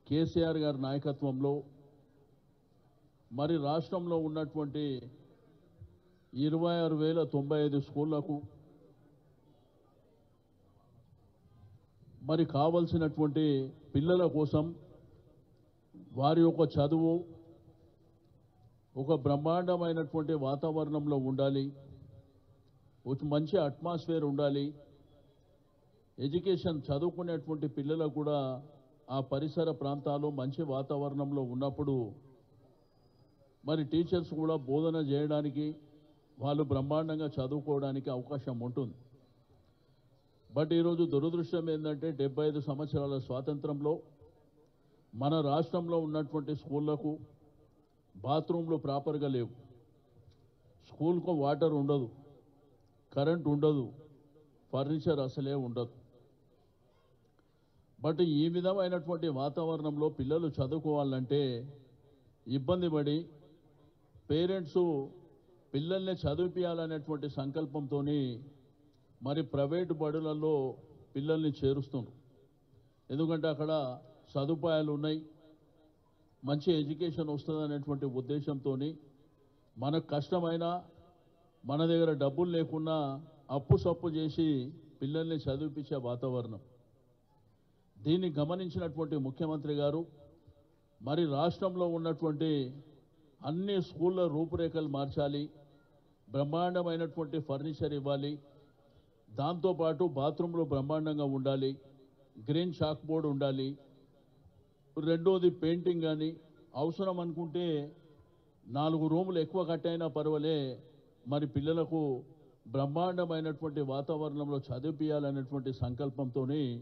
కేసీఆర్ గారి నాయకత్వంలో మరి రాష్ట్రంలో ఉన్నటువంటి ఇరవై ఆరు వేల తొంభై ఐదు స్కూళ్లకు మరి కావలసినటువంటి పిల్లల కోసం వారి యొక్క చదువు ఒక బ్రహ్మాండమైనటువంటి వాతావరణంలో ఉండాలి ఒక మంచి అట్మాస్ఫియర్ ఉండాలి ఎడ్యుకేషన్ చదువుకునేటువంటి పిల్లలకు కూడా ఆ పరిసర ప్రాంతాలు మంచి వాతావరణంలో ఉన్నప్పుడు మరి టీచర్స్ కూడా బోధన చేయడానికి వాళ్ళు బ్రహ్మాండంగా చదువుకోవడానికి అవకాశం ఉంటుంది బట్ ఈరోజు దురదృష్టం ఏంటంటే డెబ్బై ఐదు సంవత్సరాల స్వాతంత్రంలో మన రాష్ట్రంలో ఉన్నటువంటి స్కూళ్లకు బాత్రూంలు ప్రాపర్గా లేవు స్కూల్కు వాటర్ ఉండదు కరెంట్ ఉండదు ఫర్నిచర్ అసలే ఉండదు బట్ ఈ విధమైనటువంటి వాతావరణంలో పిల్లలు చదువుకోవాలంటే ఇబ్బంది పడి పేరెంట్స్ పిల్లల్ని చదివిపించాలనేటువంటి సంకల్పంతో మరి ప్రైవేటు బడులలో పిల్లల్ని చేరుస్తున్నారు ఎందుకంటే అక్కడ సదుపాయాలు ఉన్నాయి మంచి ఎడ్యుకేషన్ వస్తుందనేటువంటి ఉద్దేశంతో మనకు కష్టమైనా మన దగ్గర డబ్బులు లేకున్నా అప్పు సప్పు చేసి పిల్లల్ని చదివిపించే వాతావరణం దీన్ని గమనించినటువంటి ముఖ్యమంత్రి గారు మరి రాష్ట్రంలో ఉన్నటువంటి అన్ని స్కూళ్ళ రూపురేఖలు మార్చాలి బ్రహ్మాండమైనటువంటి ఫర్నిచర్ ఇవ్వాలి దాంతోపాటు బాత్రూంలో బ్రహ్మాండంగా ఉండాలి గ్రీన్ షాక్ బోర్డు ఉండాలి రెండోది పెయింటింగ్ కానీ అవసరం అనుకుంటే నాలుగు రూములు ఎక్కువ కట్టైనా పర్వాలే మరి పిల్లలకు బ్రహ్మాండమైనటువంటి వాతావరణంలో చదివిపియాలనేటువంటి సంకల్పంతో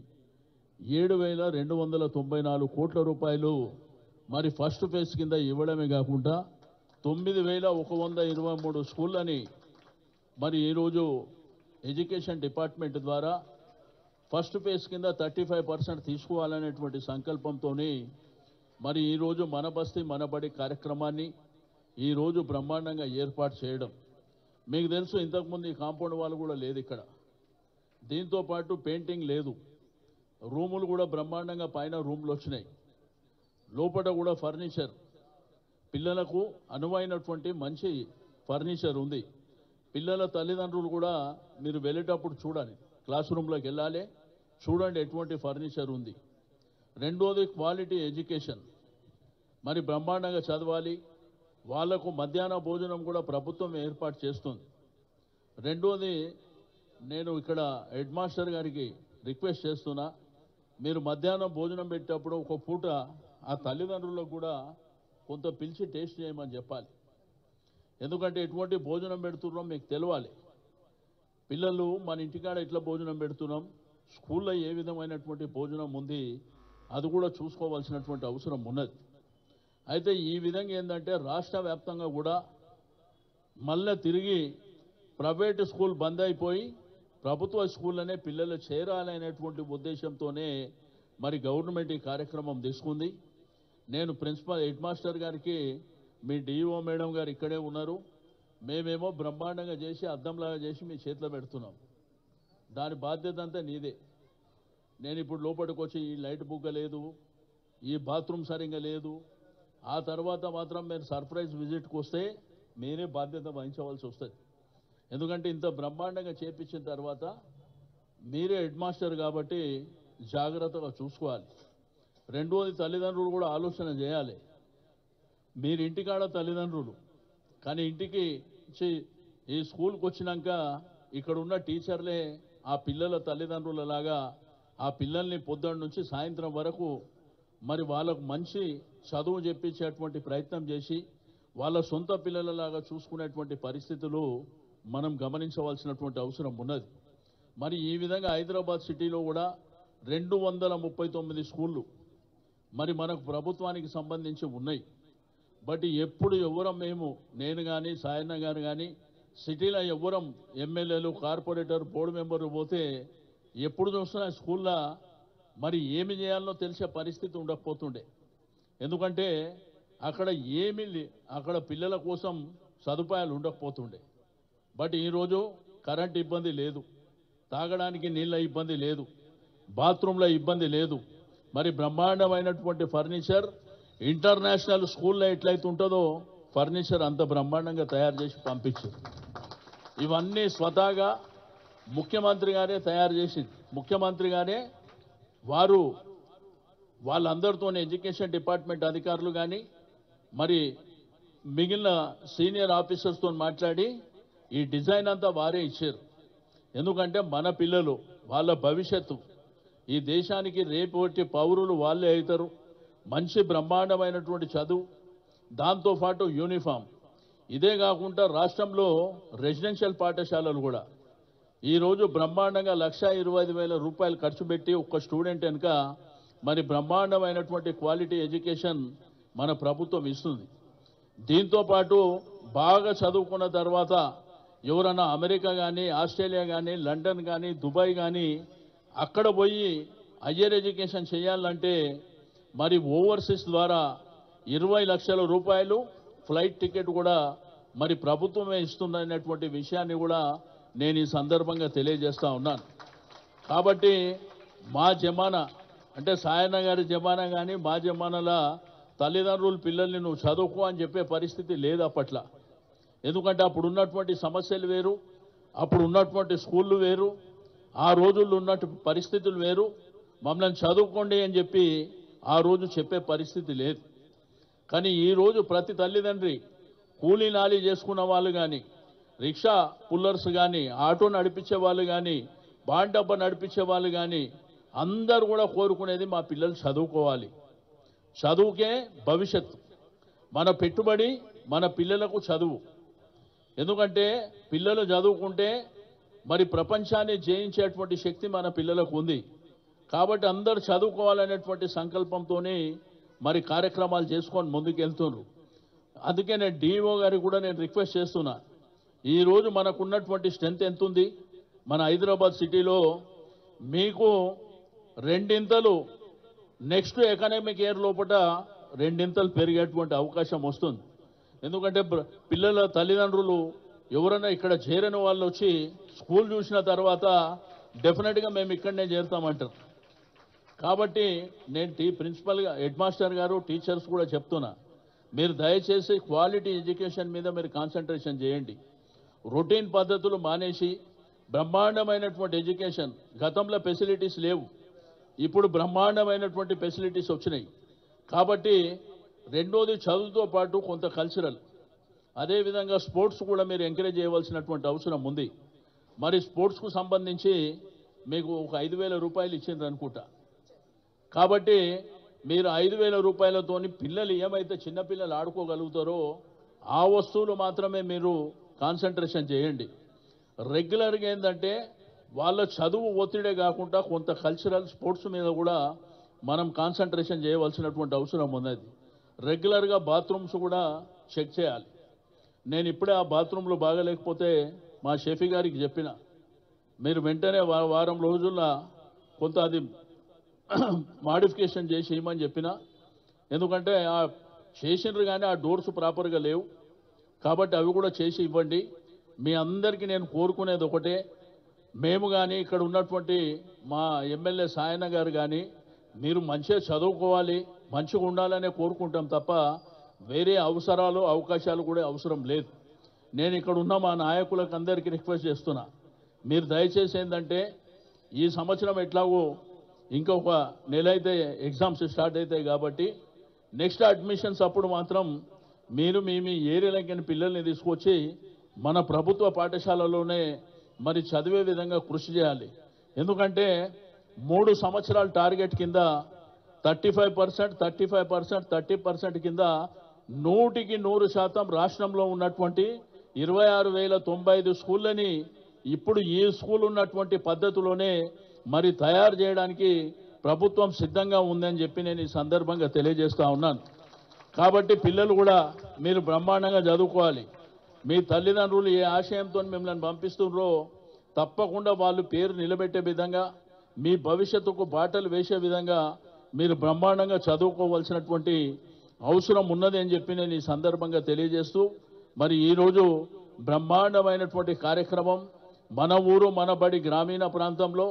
ఏడు వేల రెండు వందల తొంభై నాలుగు కోట్ల రూపాయలు మరి ఫస్ట్ ఫేజ్ కింద ఇవ్వడమే కాకుండా తొమ్మిది వేల ఒక వంద ఇరవై మూడు స్కూళ్ళని మరి ఈరోజు ఎడ్యుకేషన్ డిపార్ట్మెంట్ ద్వారా ఫస్ట్ ఫేజ్ కింద థర్టీ ఫైవ్ పర్సెంట్ తీసుకోవాలనేటువంటి సంకల్పంతో మరి ఈరోజు మన బస్తీ మన బడి కార్యక్రమాన్ని ఈరోజు బ్రహ్మాండంగా ఏర్పాటు చేయడం మీకు తెలుసు ఇంతకుముందు ఈ కాంపౌండ్ వాళ్ళు కూడా లేదు ఇక్కడ దీంతో పాటు పెయింటింగ్ లేదు రూములు కూడా బ్రహ్మాండంగా పైన రూమ్లు వచ్చినాయి లోపల కూడా ఫర్నిచర్ పిల్లలకు అనువైనటువంటి మంచి ఫర్నిచర్ ఉంది పిల్లల తల్లిదండ్రులు కూడా మీరు వెళ్ళేటప్పుడు చూడాలి క్లాస్ రూమ్లోకి వెళ్ళాలి చూడండి ఎటువంటి ఫర్నిచర్ ఉంది రెండోది క్వాలిటీ ఎడ్యుకేషన్ మరి బ్రహ్మాండంగా చదవాలి వాళ్లకు మధ్యాహ్న భోజనం కూడా ప్రభుత్వం ఏర్పాటు చేస్తుంది రెండోది నేను ఇక్కడ హెడ్ మాస్టర్ గారికి రిక్వెస్ట్ చేస్తున్నా మీరు మధ్యాహ్నం భోజనం పెట్టేటప్పుడు ఒక పూట ఆ తల్లిదండ్రులకు కూడా కొంత పిలిచి టేస్ట్ చేయమని చెప్పాలి ఎందుకంటే ఎటువంటి భోజనం పెడుతున్నాం మీకు తెలవాలి పిల్లలు మన ఇంటికాడ ఎట్లా భోజనం పెడుతున్నాం స్కూల్లో ఏ విధమైనటువంటి భోజనం ఉంది అది కూడా చూసుకోవాల్సినటువంటి అవసరం ఉన్నది అయితే ఈ విధంగా ఏంటంటే రాష్ట్ర వ్యాప్తంగా కూడా మళ్ళీ తిరిగి ప్రైవేట్ స్కూల్ బంద్ అయిపోయి ప్రభుత్వ స్కూళ్ళనే పిల్లలు చేరాలనేటువంటి ఉద్దేశంతోనే మరి గవర్నమెంట్ ఈ కార్యక్రమం తీసుకుంది నేను ప్రిన్సిపల్ హెడ్ మాస్టర్ గారికి మీ డిఈఓ మేడం గారు ఇక్కడే ఉన్నారు మేమేమో బ్రహ్మాండంగా చేసి అద్దంలాగా చేసి మీ చేతిలో పెడుతున్నాం దాని బాధ్యత అంతా నీదే నేను ఇప్పుడు లోపలికి వచ్చి ఈ లైట్ బుగ్గ లేదు ఈ బాత్రూమ్ సరిగ్గా లేదు ఆ తర్వాత మాత్రం మీరు సర్ప్రైజ్ విజిట్కి వస్తే మీరే బాధ్యత వహించవలసి వస్తుంది ఎందుకంటే ఇంత బ్రహ్మాండంగా చేపించిన తర్వాత మీరే హెడ్ మాస్టర్ కాబట్టి జాగ్రత్తగా చూసుకోవాలి రెండోది తల్లిదండ్రులు కూడా ఆలోచన చేయాలి మీరు ఇంటికాడ తల్లిదండ్రులు కానీ ఇంటికి చి ఈ స్కూల్కి వచ్చినాక ఇక్కడ ఉన్న టీచర్లే ఆ పిల్లల తల్లిదండ్రులలాగా ఆ పిల్లల్ని పొద్దున్న నుంచి సాయంత్రం వరకు మరి వాళ్ళకు మంచి చదువు చెప్పించేటువంటి ప్రయత్నం చేసి వాళ్ళ సొంత పిల్లలలాగా చూసుకునేటువంటి పరిస్థితులు మనం గమనించవలసినటువంటి అవసరం ఉన్నది మరి ఈ విధంగా హైదరాబాద్ సిటీలో కూడా రెండు వందల ముప్పై తొమ్మిది స్కూళ్ళు మరి మనకు ప్రభుత్వానికి సంబంధించి ఉన్నాయి బట్ ఎప్పుడు ఎవరం మేము నేను కానీ సాయన్న గారు కానీ సిటీలో ఎవరం ఎమ్మెల్యేలు కార్పొరేటర్ బోర్డు మెంబర్లు పోతే ఎప్పుడు చూసినా స్కూల్లో మరి ఏమి చేయాలో తెలిసే పరిస్థితి ఉండకపోతుండే ఎందుకంటే అక్కడ ఏమి లే- అక్కడ పిల్లల కోసం సదుపాయాలు ఉండకపోతుండే బట్ ఈరోజు కరెంట్ ఇబ్బంది లేదు తాగడానికి నీళ్ళ ఇబ్బంది లేదు బాత్రూంలో ఇబ్బంది లేదు మరి బ్రహ్మాండమైనటువంటి ఫర్నిచర్ ఇంటర్నేషనల్ స్కూల్లో ఎట్లయితే ఉంటుందో ఫర్నిచర్ అంత బ్రహ్మాండంగా తయారు చేసి పంపించారు ఇవన్నీ స్వతహాగా ముఖ్యమంత్రి గారే తయారు చేసింది ముఖ్యమంత్రి గారే వారు వాళ్ళందరితో ఎడ్యుకేషన్ డిపార్ట్మెంట్ అధికారులు కానీ మరి మిగిలిన సీనియర్ ఆఫీసర్స్తో మాట్లాడి ఈ డిజైన్ అంతా వారే ఇచ్చారు ఎందుకంటే మన పిల్లలు వాళ్ళ భవిష్యత్తు ఈ దేశానికి రేపు వచ్చే పౌరులు వాళ్ళే అవుతారు మంచి బ్రహ్మాండమైనటువంటి చదువు దాంతోపాటు యూనిఫామ్ ఇదే కాకుండా రాష్ట్రంలో రెసిడెన్షియల్ పాఠశాలలు కూడా ఈరోజు బ్రహ్మాండంగా లక్ష ఇరవై ఐదు వేల రూపాయలు ఖర్చు పెట్టి ఒక్క స్టూడెంట్ వెనుక మరి బ్రహ్మాండమైనటువంటి క్వాలిటీ ఎడ్యుకేషన్ మన ప్రభుత్వం ఇస్తుంది దీంతో పాటు బాగా చదువుకున్న తర్వాత ఎవరన్నా అమెరికా కానీ ఆస్ట్రేలియా కానీ లండన్ కానీ దుబాయ్ కానీ అక్కడ పోయి హయ్యర్ ఎడ్యుకేషన్ చేయాలంటే మరి ఓవర్సీస్ ద్వారా ఇరవై లక్షల రూపాయలు ఫ్లైట్ టికెట్ కూడా మరి ప్రభుత్వమే ఇస్తుందనేటువంటి విషయాన్ని కూడా నేను ఈ సందర్భంగా తెలియజేస్తా ఉన్నాను కాబట్టి మా జమానా అంటే సాయన్న గారి జమానా కానీ మా జమానాల తల్లిదండ్రులు పిల్లల్ని నువ్వు చదువుకో అని చెప్పే పరిస్థితి లేదు అప్పట్లో ఎందుకంటే అప్పుడు ఉన్నటువంటి సమస్యలు వేరు అప్పుడు ఉన్నటువంటి స్కూళ్ళు వేరు ఆ రోజుల్లో ఉన్నట్టు పరిస్థితులు వేరు మమ్మల్ని చదువుకోండి అని చెప్పి ఆ రోజు చెప్పే పరిస్థితి లేదు కానీ ఈ రోజు ప్రతి తల్లిదండ్రి కూలీ నాలి చేసుకున్న వాళ్ళు కానీ రిక్షా పుల్లర్స్ కానీ ఆటో నడిపించే వాళ్ళు కానీ బాండబ్బ నడిపించే వాళ్ళు కానీ అందరూ కూడా కోరుకునేది మా పిల్లలు చదువుకోవాలి చదువుకే భవిష్యత్తు మన పెట్టుబడి మన పిల్లలకు చదువు ఎందుకంటే పిల్లలు చదువుకుంటే మరి ప్రపంచాన్ని జయించేటువంటి శక్తి మన పిల్లలకు ఉంది కాబట్టి అందరూ చదువుకోవాలనేటువంటి సంకల్పంతోనే మరి కార్యక్రమాలు చేసుకొని ముందుకు వెళ్తున్నారు అందుకే నేను డిఓ గారికి కూడా నేను రిక్వెస్ట్ చేస్తున్నా ఈరోజు మనకున్నటువంటి స్ట్రెంత్ ఎంత ఉంది మన హైదరాబాద్ సిటీలో మీకు రెండింతలు నెక్స్ట్ ఎకనామిక్ ఇయర్ లోపల రెండింతలు పెరిగేటువంటి అవకాశం వస్తుంది ఎందుకంటే బ్ర- పిల్లల తల్లిదండ్రులు ఎవరైనా ఇక్కడ చేరని వాళ్ళు వచ్చి స్కూల్ చూసిన తర్వాత డెఫినెట్గా మేము ఇక్కడనే చేరుతామంటారు కాబట్టి నేను టీ ప్రిన్సిపల్గా హెడ్ మాస్టర్ గారు టీచర్స్ కూడా చెప్తున్నా మీరు దయచేసి క్వాలిటీ ఎడ్యుకేషన్ మీద మీరు కాన్సన్ట్రేషన్ చేయండి రొటీన్ పద్ధతులు మానేసి బ్రహ్మాండమైనటువంటి ఎడ్యుకేషన్ గతంలో ఫెసిలిటీస్ లేవు ఇప్పుడు బ్రహ్మాండమైనటువంటి ఫెసిలిటీస్ వచ్చినాయి కాబట్టి రెండోది చదువుతో పాటు కొంత కల్చరల్ అదేవిధంగా స్పోర్ట్స్ కూడా మీరు ఎంకరేజ్ చేయవలసినటువంటి అవసరం ఉంది మరి స్పోర్ట్స్కు సంబంధించి మీకు ఒక ఐదు వేల రూపాయలు ఇచ్చిండ్రు అనుకుంటా కాబట్టి మీరు ఐదు వేల రూపాయలతోని పిల్లలు ఏమైతే చిన్నపిల్లలు ఆడుకోగలుగుతారో ఆ వస్తువులు మాత్రమే మీరు కాన్సన్ట్రేషన్ చేయండి రెగ్యులర్గా ఏంటంటే వాళ్ళ చదువు ఒత్తిడే కాకుండా కొంత కల్చరల్ స్పోర్ట్స్ మీద కూడా మనం కాన్సన్ట్రేషన్ చేయవలసినటువంటి అవసరం ఉన్నది రెగ్యులర్గా బాత్రూమ్స్ కూడా చెక్ చేయాలి నేను ఇప్పుడే ఆ బాత్రూంలో బాగలేకపోతే మా షెఫీ గారికి చెప్పిన మీరు వెంటనే వా- వారం రోజుల్లో కొంత అది మాడిఫికేషన్ చేసి ఇవ్వమని చెప్పిన ఎందుకంటే ఆ చేసినారు కానీ ఆ డోర్స్ ప్రాపర్గా లేవు కాబట్టి అవి కూడా చేసి ఇవ్వండి మీ అందరికీ నేను కోరుకునేది ఒకటే మేము కానీ ఇక్కడ ఉన్నటువంటి మా ఎమ్మెల్యే సాయన్న గారు కానీ మీరు మంచిగా చదువుకోవాలి మంచిగా ఉండాలనే కోరుకుంటాం తప్ప వేరే అవసరాలు అవకాశాలు కూడా అవసరం లేదు నేను ఇక్కడ ఉన్న మా నాయకులకు అందరికీ రిక్వెస్ట్ చేస్తున్నా మీరు దయచేసి ఏంటంటే ఈ సంవత్సరం ఎట్లాగో ఇంకొక నెల అయితే ఎగ్జామ్స్ స్టార్ట్ అవుతాయి కాబట్టి నెక్స్ట్ అడ్మిషన్స్ అప్పుడు మాత్రం మీరు మీ మీ ఏరియాలకి పిల్లల్ని తీసుకొచ్చి మన ప్రభుత్వ పాఠశాలలోనే మరి చదివే విధంగా కృషి చేయాలి ఎందుకంటే మూడు సంవత్సరాల టార్గెట్ కింద thirty five percent thirty five percent thirty percent కింద నూటికి నూరు శాతం రాష్ట్రంలో ఉన్నటువంటి ఇరవై ఆరు వేల తొంభై ఐదు స్కూళ్ళని ఇప్పుడు ఈ స్కూల్ ఉన్నటువంటి పద్ధతిలోనే మరి తయారు చేయడానికి ప్రభుత్వం సిద్ధంగా ఉందని చెప్పి నేను ఈ సందర్భంగా తెలియజేస్తా ఉన్నాను కాబట్టి పిల్లలు కూడా మీరు బ్రహ్మాండంగా చదువుకోవాలి మీ తల్లిదండ్రులు ఏ ఆశయంతో మిమ్మల్ని పంపిస్తున్నారో తప్పకుండా వాళ్ళు పేరు నిలబెట్టే విధంగా మీ భవిష్యత్తుకు బాటలు వేసే విధంగా మీరు బ్రహ్మాండంగా చదువుకోవాల్సినటువంటి అవసరం ఉన్నది అని చెప్పి నేను ఈ సందర్భంగా తెలియజేస్తూ మరి ఈరోజు బ్రహ్మాండమైనటువంటి కార్యక్రమం మన ఊరు మన బడి గ్రామీణ ప్రాంతంలో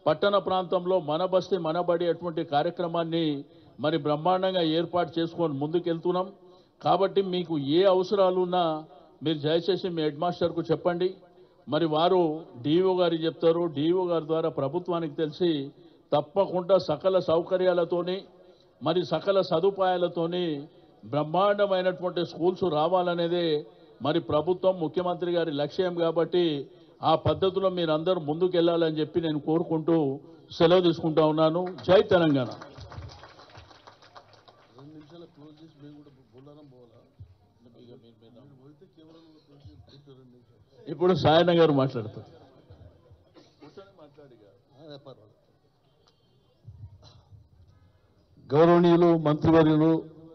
పట్టణ ప్రాంతంలో మన బస్తీ మన బడి అటువంటి కార్యక్రమాన్ని మరి బ్రహ్మాండంగా ఏర్పాటు చేసుకొని ముందుకెళ్తున్నాం కాబట్టి మీకు ఏ అవసరాలు ఉన్నా మీరు దయచేసి మీ హెడ్ మాస్టర్కు చెప్పండి మరి వారు డిఓ గారికి చెప్తారు డిఓ గారి ద్వారా ప్రభుత్వానికి తెలిసి తప్పకుండా సకల సౌకర్యాలతోని మరి సకల సదుపాయాలతోని బ్రహ్మాండమైనటువంటి స్కూల్స్ రావాలనేదే మరి ప్రభుత్వం ముఖ్యమంత్రి గారి లక్ష్యం కాబట్టి ఆ పద్ధతిలో మీరందరూ ముందుకు వెళ్ళాలని చెప్పి నేను కోరుకుంటూ సెలవు తీసుకుంటా ఉన్నాను జై తెలంగాణ రెండు నిమిషాలు క్లోజ్ చేసి మేము కూడా బొల్లారం పోవాలా మీరు పోతే కేవలం క్లోజ్ చేసి కూర్చో రెండు నిమిషాలు ఇప్పుడు సాయన గారు మాట్లాడతారు అదే పర్వాలేదు గౌరవనీయులు మంత్రివర్యులు